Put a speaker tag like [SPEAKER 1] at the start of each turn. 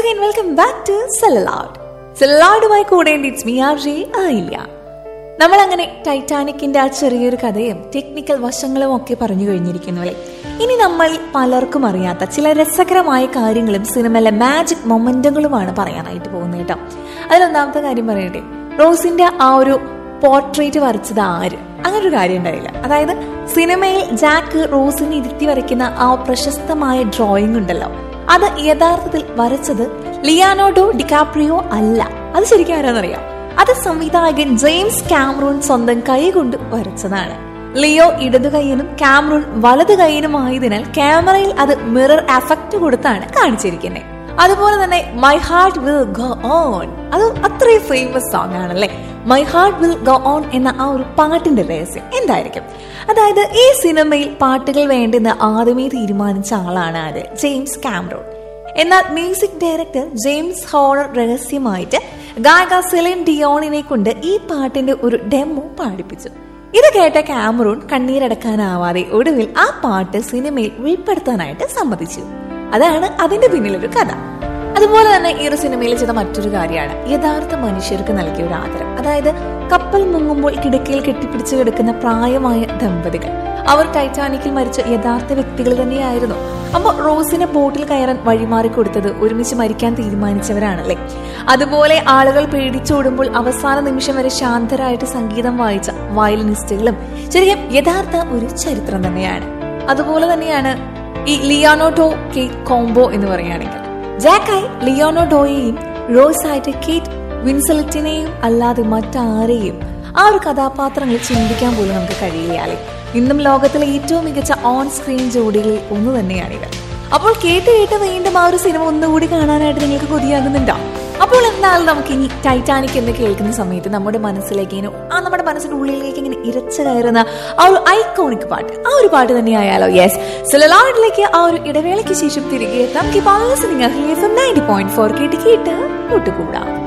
[SPEAKER 1] again welcome back to സെലലാഡ് സെലലാഡുമായി കൂടെ ഇറ്റ്സ് മീ ആർ ജെ ആയില്ല നമ്മൾ അങ്ങനെ ടൈറ്റാനിക്കിന്റെ ആ ചെറിയൊരു കഥയും ടെക്നിക്കൽ വശങ്ങളും ഒക്കെ പറഞ്ഞു കഴിഞ്ഞിരിക്കുന്നു അല്ലേ ഇനി നമ്മൾ പലർക്കും അറിയാത്ത ചില രസകരമായ കാര്യങ്ങളും സിനിമയിലെ മാജിക് മൊമെന്റുകളുമാണ് പറയാനായിട്ട് പോകുന്നത് കേട്ടോ അതിലൊന്നാമത്തെ കാര്യം പറയട്ടെ റോസിന്റെ ആ ഒരു പോർട്രേറ്റ് വരച്ചത് ആര് അങ്ങനെ ഒരു കാര്യം ഉണ്ടായില്ല അതായത് സിനിമയിൽ ജാക്ക് റോസിനെ ഇരുത്തി വരയ്ക്കുന്ന ആ പ്രശസ്തമായ ഡ്രോയിങ് ഉണ്ടല്ലോ അത് യഥാർത്ഥത്തിൽ വരച്ചത് ലിയാനോഡോ ഡിക്കാപ്രിയോ അല്ല അത് ശരിക്കും ആരാന്നറിയാം അത് സംവിധായകൻ ജെയിംസ് കാമറൂൺ സ്വന്തം കൈ കൊണ്ട് വരച്ചതാണ് ലിയോ ഇടതു കൈയിനും കാമറൂൺ വലതു കൈയിനുമായതിനാൽ ക്യാമറയിൽ അത് മിറർ എഫക്റ്റ് കൊടുത്താണ് കാണിച്ചിരിക്കുന്നത് അതുപോലെ തന്നെ my heart will go on അത് അത്രയും ഫേമസ് സോങ് ആണല്ലേ my heart will go on എന്ന ആ ഒരു പാട്ടിന്റെ രഹസ്യം എന്തായിരിക്കും അതായത് ഈ സിനിമയിൽ പാട്ടുകൾ വേണ്ടെന്ന് ആദ്യമേ തീരുമാനിച്ച ആളാണ് ആര് ജെയിംസ് കാമറോൺ എന്നാൽ മ്യൂസിക് ഡയറക്ടർ ജെയിംസ് ഹോണർ രഹസ്യമായിട്ട് ഗായക സെലിൻ ഡിയോണിനെ കൊണ്ട് ഈ പാട്ടിന്റെ ഒരു ഡെമോ പാടിപ്പിച്ചു ഇത് കേട്ട കാമറൂൺ കണ്ണീരടക്കാനാവാതെ ഒടുവിൽ ആ പാട്ട് സിനിമയിൽ ഉൾപ്പെടുത്താനായിട്ട് സമ്മതിച്ചു അതാണ് അതിന്റെ പിന്നിലൊരു കഥ അതുപോലെ തന്നെ ഈ ഒരു സിനിമയിൽ ചെയ്ത മറ്റൊരു കാര്യമാണ് യഥാർത്ഥ മനുഷ്യർക്ക് നൽകിയ ഒരു ആദരം അതായത് കപ്പൽ മുങ്ങുമ്പോൾ കിടക്കയിൽ കെട്ടിപ്പിടിച്ചു കിടക്കുന്ന പ്രായമായ ദമ്പതികൾ അവർ ടൈറ്റാനിക്കിൽ മരിച്ച യഥാർത്ഥ വ്യക്തികൾ തന്നെയായിരുന്നു അപ്പോൾ റോസിനെ ബോട്ടിൽ കയറാൻ വഴിമാറി കൊടുത്തത് ഒരുമിച്ച് മരിക്കാൻ തീരുമാനിച്ചവരാണല്ലേ അതുപോലെ ആളുകൾ പേടിച്ചോടുമ്പോൾ അവസാന നിമിഷം വരെ ശാന്തരായിട്ട് സംഗീതം വായിച്ച വയലിനിസ്റ്റുകളും ശരിക്കും യഥാർത്ഥ ഒരു ചരിത്രം തന്നെയാണ് അതുപോലെ തന്നെയാണ് ഈ ലിയാനോഡോ കേറ്റ് കോംബോ എന്ന് പറയുകയാണെങ്കിൽ ജാക്കായി ലിയോണോഡോയെയും റോസായിട്ട് കേറ്റ് വിൻസെലറ്റിനെയും അല്ലാതെ മറ്റാരെയും ആ ഒരു കഥാപാത്രങ്ങൾ ചിന്തിക്കാൻ പോലും നമുക്ക് കഴിയില്ലാലേ ഇന്നും ലോകത്തിലെ ഏറ്റവും മികച്ച ഓൺ സ്ക്രീൻ ജോഡികളിൽ ഒന്ന് തന്നെയാണിത് അപ്പോൾ കേട്ട് കേട്ട് വീണ്ടും ആ ഒരു സിനിമ ഒന്നുകൂടി കാണാനായിട്ട് നിങ്ങൾക്ക് കൊതിയാകുന്നുണ്ടോ അപ്പോൾ എന്തായാലും നമുക്ക് ഇനി ടൈറ്റാനിക് എന്ന് കേൾക്കുന്ന സമയത്ത് നമ്മുടെ മനസ്സിലേക്ക് ഇങ്ങനെ ആ നമ്മുടെ മനസ്സിന്റെ ഉള്ളിലേക്ക് ഇങ്ങനെ ഇരച്ചു കയറുന്ന ആ ഒരു ഐക്കോണിക് പാട്ട് ആ ഒരു പാട്ട് തന്നെയായാലോ യെസ് സിലലാഡിലേക്ക് ആ ഒരു ഇടവേളയ്ക്ക് ശേഷം തിരികെ എത്താം keep on listening ninety point four കേട്ട് കേട്ട് കൂട്ടുകൂടാം